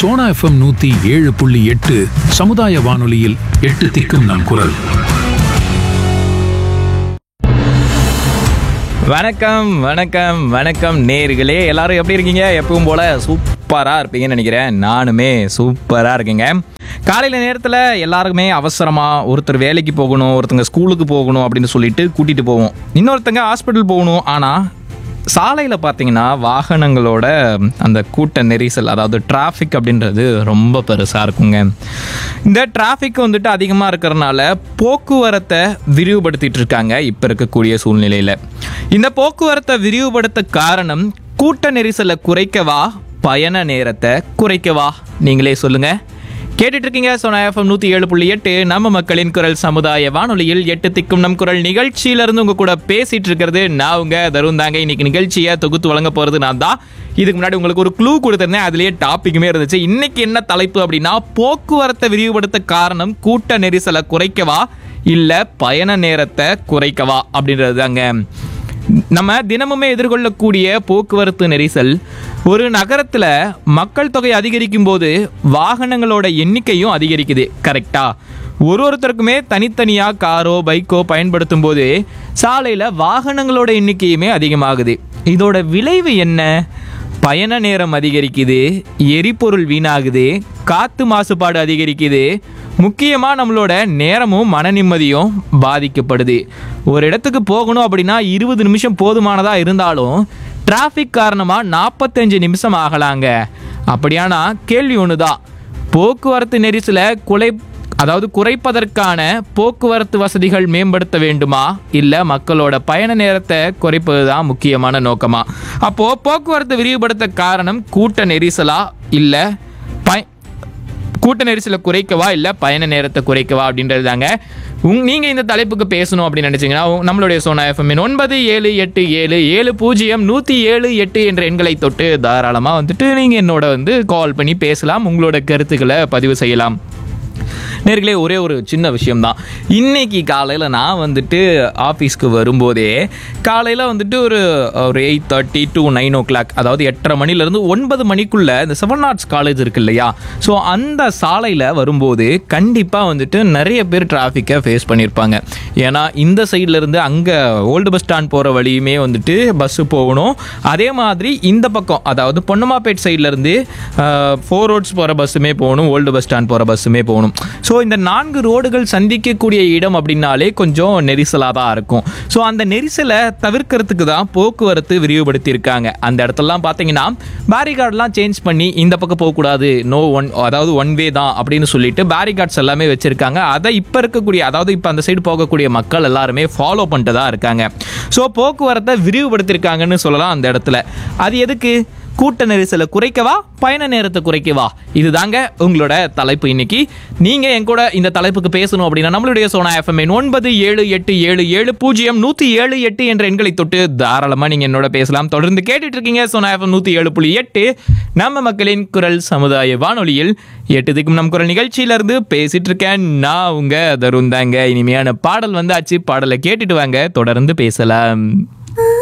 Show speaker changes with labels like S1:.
S1: Sona FM நூத்தி ஏழு புள்ளி எட்டு சமுதாய வானொலியில் எட்டு திக்கும் நம் குரல்
S2: வணக்கம் வணக்கம் வணக்கம் நேர்களே எல்லாரும் எப்படி இருக்கீங்க எப்பவும் போல சூப்பராக இருப்பீங்கன்னு நினைக்கிறேன் நானுமே சூப்பராக இருக்கேங்க காலையில் நேரத்தில் எல்லாருக்குமே அவசரமாக ஒருத்தர் வேலைக்கு போகணும் ஒருத்தங்க ஸ்கூலுக்கு போகணும் அப்படின்னு சொல்லிட்டு கூட்டிகிட்டு போவோம் இன்னொருத்தங்க ஹாஸ்பிட்டல் போகணும் ஆனால் சாலையில் பார்த்தீங்கன்னா வாகனங்களோட அந்த கூட்ட நெரிசல் அதாவது டிராஃபிக் அப்படின்றது ரொம்ப பெருசாக இருக்குங்க இந்த டிராஃபிக் வந்துட்டு அதிகமாக இருக்கிறனால போக்குவரத்தை விரிவுபடுத்திட்டு இருக்காங்க இப்போ இருக்கக்கூடிய சூழ்நிலையில் இந்த போக்குவரத்தை விரிவுபடுத்த காரணம் கூட்ட நெரிசலை குறைக்கவா பயண நேரத்தை குறைக்கவா நீங்களே சொல்லுங்கள் கேட்டுட்டு இருக்கீங்க சோனா எஃப்எம் நூற்றி ஏழு புள்ளி எட்டு நம்ம மக்களின் குரல் சமுதாய வானொலியில் எட்டு திக்கும் நம் குரல் நிகழ்ச்சியிலிருந்து உங்க கூட பேசிட்டு இருக்கிறது நான் உங்க தருண் தாங்க இன்னைக்கு நிகழ்ச்சியை தொகுத்து வழங்க போறது நான் தான் இதுக்கு முன்னாடி உங்களுக்கு ஒரு க்ளூ கொடுத்திருந்தேன் அதுலயே டாபிக்குமே இருந்துச்சு இன்னைக்கு என்ன தலைப்பு அப்படின்னா போக்குவரத்தை விரிவுபடுத்த காரணம் கூட்ட நெரிசலை குறைக்கவா இல்ல பயண நேரத்தை குறைக்கவா அப்படின்றது தாங்க நம்ம தினமுமே எதிர்கொள்ளக்கூடிய போக்குவரத்து நெரிசல் ஒரு நகரத்தில் மக்கள் தொகை அதிகரிக்கும் போது வாகனங்களோட எண்ணிக்கையும் அதிகரிக்குது கரெக்டா ஒரு ஒருத்தருக்குமே தனித்தனியாக காரோ பைக்கோ பயன்படுத்தும் போது சாலையில் வாகனங்களோட எண்ணிக்கையுமே அதிகமாகுது இதோட விளைவு என்ன பயண நேரம் அதிகரிக்குது எரிபொருள் வீணாகுது காற்று மாசுபாடு அதிகரிக்குது முக்கியமாக நம்மளோட நேரமும் மன நிம்மதியும் பாதிக்கப்படுது ஒரு இடத்துக்கு போகணும் அப்படின்னா இருபது நிமிஷம் போதுமானதாக இருந்தாலும் டிராஃபிக் காரணமாக நாற்பத்தஞ்சு நிமிஷம் ஆகலாங்க அப்படியானா கேள்வி ஒன்று தான் போக்குவரத்து நெரிசலை குலை அதாவது குறைப்பதற்கான போக்குவரத்து வசதிகள் மேம்படுத்த வேண்டுமா இல்லை மக்களோட பயண நேரத்தை குறைப்பது தான் முக்கியமான நோக்கமா அப்போது போக்குவரத்து விரிவுபடுத்த காரணம் கூட்ட நெரிசலா இல்லை பய கூட்ட நெரிசலை குறைக்கவா இல்லை பயண நேரத்தை குறைக்கவா அப்படின்றது தாங்க உங் நீங்கள் இந்த தலைப்புக்கு பேசணும் அப்படின்னு நினச்சிங்கன்னா உ- நம்மளுடைய சோனா எஃப்எம் ஒன்பது ஏழு எட்டு ஏழு ஏழு பூஜ்ஜியம் நூற்றி ஏழு எட்டு என்ற எண்களை தொட்டு தாராளமாக வந்துட்டு நீங்கள் என்னோட வந்து கால் பண்ணி பேசலாம் உங்களோட கருத்துக்களை பதிவு செய்யலாம் நேர்களே ஒரே ஒரு சின்ன விஷயம்தான் இன்னைக்கு காலையில் நான் வந்துட்டு ஆஃபீஸ்க்கு வரும்போதே காலையில் வந்துட்டு ஒரு ஒரு eight thirty to nine o'clock அதாவது எட்டரை மணிலேருந்து ஒன்பது மணிக்குள்ளே இந்த செவன் ஆர்ட்ஸ் காலேஜ் இருக்கு இல்லையா ஸோ அந்த சாலையில் வரும்போது கண்டிப்பாக வந்துட்டு நிறைய பேர் டிராஃபிக்கை ஃபேஸ் பண்ணியிருப்பாங்க ஏன்னா இந்த சைடுல இருந்து அங்கே ஓல்டு பஸ் ஸ்டாண்ட் போகிற வழியுமே வந்துட்டு பஸ்ஸு போகணும் அதே மாதிரி இந்த பக்கம் அதாவது பொன்னமாப்பேட் சைட்லேருந்து ஃபோர் ரோட்ஸ் போகிற பஸ்ஸுமே போகணும் ஓல்டு பஸ் ஸ்டாண்ட் போகிற பஸ்ஸுமே போகணும் ஸோ இந்த நான்கு ரோடுகள் சந்திக்கக்கூடிய இடம் அப்படின்னாலே கொஞ்சம் நெரிசலாக தான் இருக்கும் ஸோ அந்த நெரிசலை தவிர்க்கிறதுக்கு தான் போக்குவரத்து விரிவுபடுத்தியிருக்காங்க அந்த இடத்துலலாம் பார்த்தீங்கன்னா பேரிகார்டெலாம் சேஞ்ச் பண்ணி இந்த பக்கம் போகக்கூடாது நோ ஒன் அதாவது ஒன் வே தான் அப்படின்னு சொல்லிட்டு பேரிகார்ட்ஸ் எல்லாமே வச்சுருக்காங்க அதை இப்போ இருக்கக்கூடிய அதாவது இப்போ அந்த சைடு போகக்கூடிய மக்கள் எல்லாருமே ஃபாலோ பண்ணிட்டு தான் இருக்காங்க ஸோ போக்குவரத்தை விரிவுபடுத்தியிருக்காங்கன்னு சொல்லலாம் அந்த இடத்துல அது எதுக்கு கூட்ட நெரிசலை குறைக்கவா பயண நேரத்தை குறைக்கவா இதுதாங்க உங்களோட தலைப்பு இன்னைக்கு நீங்க என் கூட இந்த தலைப்புக்கு பேசணும் அப்படின்னா நம்மளுடைய சோனா எஃப்எம் ஒன்பது ஏழு எட்டு ஏழு ஏழு பூஜ்ஜியம் நூத்தி ஏழு எட்டு என்ற எண்களை தொட்டு தாராளமா நீங்க என்னோட பேசலாம் தொடர்ந்து கேட்டுட்டு இருக்கீங்க சோனா எஃப்எம் நூத்தி ஏழு புள்ளி எட்டு நம்ம மக்களின் குரல் சமுதாய வானொலியில் எட்டு திக்கும் நம் குரல் நிகழ்ச்சியில இருந்து பேசிட்டு இருக்கேன் நான் உங்க தருண் தாங்க இனிமையான பாடல் வந்தாச்சு பாடலை கேட்டுட்டு வாங்க தொடர்ந்து பேசலாம்